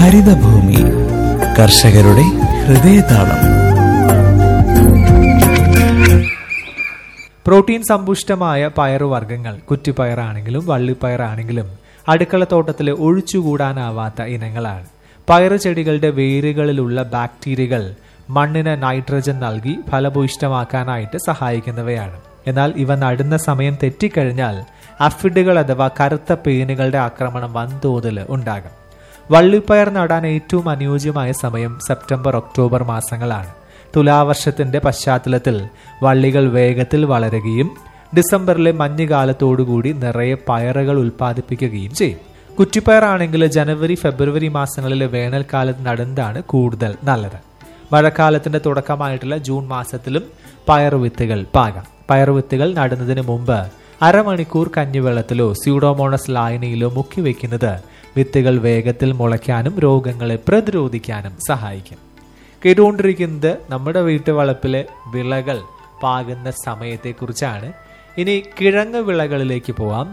ഹരിതഭൂമി കർഷകരുടെ ഹൃദയതാളം പ്രോട്ടീൻ സമ്പുഷ്ടമായ പയറുവർഗ്ഗങ്ങൾ കുറ്റിപ്പയറാണെങ്കിലും വള്ളിപ്പയറാണെങ്കിലും അടുക്കളത്തോട്ടത്തിൽ ഒഴിച്ചുകൂടാനാവാത്ത ഇനങ്ങളാണ് പയറ് ചെടികളുടെ വേരുകളിലുള്ള ബാക്ടീരിയകൾ മണ്ണിന് നൈട്രജൻ നൽകി ഫലഭൂയിഷ്ടമാക്കാനായിട്ട് സഹായിക്കുന്നവയാണ് എന്നാൽ ഇവ നടുന്ന സമയം തെറ്റിക്കഴിഞ്ഞാൽ അഫിഡുകൾ അഥവാ കറുത്ത പേനുകളുടെ ആക്രമണം വൻതോതിൽ ഉണ്ടാകും വള്ളിപ്പയർ നടാൻ ഏറ്റവും അനുയോജ്യമായ സമയം സെപ്റ്റംബർ ഒക്ടോബർ മാസങ്ങളാണ് തുലാവർഷത്തിന്റെ പശ്ചാത്തലത്തിൽ വള്ളികൾ വേഗത്തിൽ വളരുകയും ഡിസംബറിലെ മഞ്ഞുകാലത്തോടുകൂടി നിറയെ പയറുകൾ ഉൽപ്പാദിപ്പിക്കുകയും ചെയ്യും കുറ്റിപ്പയർ ആണെങ്കിൽ ജനുവരി ഫെബ്രുവരി മാസങ്ങളിലെ വേനൽക്കാലത്ത് നടുന്നതാണ് കൂടുതൽ നല്ലത് മഴക്കാലത്തിന്റെ തുടക്കമായിട്ടുള്ള ജൂൺ മാസത്തിലും പയറുവിത്തുകൾ പാകാം പയറുവിത്തുകൾ നടുന്നതിന് മുമ്പ് അരമണിക്കൂർ കഞ്ഞിവെള്ളത്തിലോ സ്യൂഡോമോണസ് ലായനിയിലോ മുക്കി വെക്കുന്നത് വിത്തുകൾ വേഗത്തിൽ മുളയ്ക്കാനും രോഗങ്ങളെ പ്രതിരോധിക്കാനും സഹായിക്കും കേട്ടുകൊണ്ടിരിക്കുന്നത് നമ്മുടെ വീട്ടുവളപ്പിലെ വിളകൾ പാകുന്ന സമയത്തെക്കുറിച്ചാണ് ഇനി കിഴങ്ങ് വിളകളിലേക്ക് പോവാം